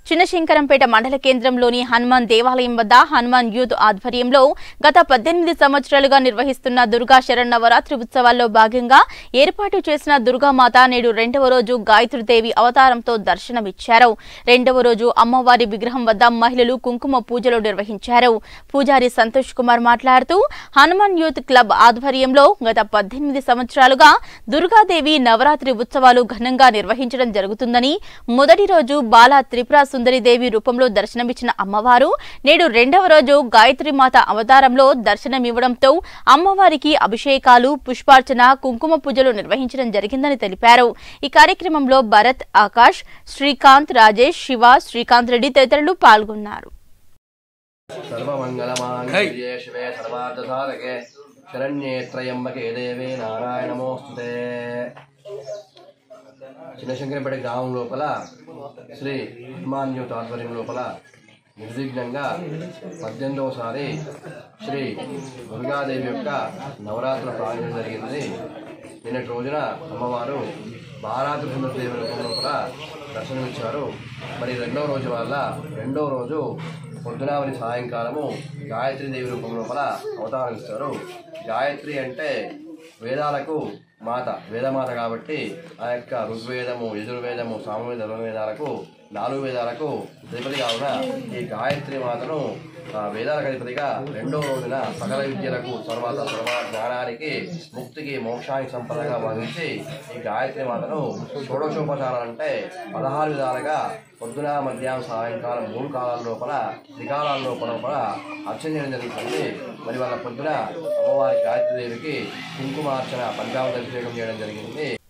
చిన్నశంకరంపేట మండల కేంద్రంలోని హనుమాన్ దేవాలయం వద్ద హనుమాన్ యూత్ ఆధ్వర్యంలో గత పద్దెనిమిది సంవత్సరాలుగా నిర్వహిస్తున్న దుర్గా శరన్నవరాత్రి ఉత్సవాల్లో భాగంగా ఏర్పాటు చేసిన దుర్గామాత నేడు రెండవ రోజు గాయత్రీదేవి అవతారంతో దర్శనమిచ్చారు రెండవ రోజు అమ్మవారి విగ్రహం వద్ద మహిళలు కుంకుమ పూజలు నిర్వహించారు పూజారి సంతోష్ కుమార్ మాట్లాడుతూ హనుమాన్ యూత్ క్లబ్ ఆధ్వర్యంలో గత పద్దెనిమిది సంవత్సరాలుగా దుర్గాదేవి నవరాత్రి ఉత్సవాలు ఘనంగా నిర్వహించడం జరుగుతుందని మొదటి రోజు బాలా త్రిపుర సుందరిదేవి రూపంలో దర్శనమిచ్చిన అమ్మవారు నేడు రెండవ రోజు గాయత్రీమాత అవతారంలో దర్శనమివ్వడంతో అమ్మవారికి అభిషేకాలు పుష్పార్చన కుంకుమ పూజలు నిర్వహించడం జరిగిందని తెలిపారు ఈ కార్యక్రమంలో భరత్ ఆకాష్ శ్రీకాంత్ రాజేష్ శివ శ్రీకాంత్ రెడ్డి తదితరులు పాల్గొన్నారు సర్వమంగళమాంగళ్యే శివే సర్వార్థసాధకే శరణ్యే త్రయంబకే దేవే నారాయణమోస్తుతే చిన్నశంకరపేట గ్రామం లోపల శ్రీ హనుమాన్యూత్ ఆధ్వర్యం లోపల నిర్విఘ్నంగా పద్దెనిమిదవసారి శ్రీ దుర్గాదేవి యొక్క నవరాత్రుల ప్రారంభం జరిగింది నిన్నటి రోజున అమ్మవారు బారాత్రి సుందరదేవి రూపం లోపల దర్శనమిచ్చారు మరి రెండవ రోజు వల్ల రెండవ రోజు పొద్దున మరి సాయంకాలము గాయత్రి దేవి రూపం లోపల అవతారం ఇస్తారు గాయత్రి అంటే వేదాలకు మాత వేదమాత కాబట్టి ఆ యొక్క ఋగ్వేదము యజుర్వేదము సామవేద ధర్మవేదాలకు నాలుగు వేదాలకు అధిపతి కావున ఈ గాయత్రి మాతను ఆ వేదాలకు అధిపతిగా రెండో రోజున సకల విద్యలకు తర్వాత సర్వ జ్ఞానానికి ముక్తికి మోక్షానికి సంపదగా భావించి ఈ గాయత్రి మాతను షోడశోపచారాలు అంటే పదహారు విధాలుగా పొద్దున మధ్యాహ్నం సాయంకాలం మూడు కాలాల లోపల త్రికాలాల లోపల లోపల అర్చన చేయడం జరుగుతుంది మరి వాళ్ళ పొద్దున అమ్మవారి గాయత్రి దేవికి కుంకుమార్చన పంచామృత అభిషేకం చేయడం జరిగింది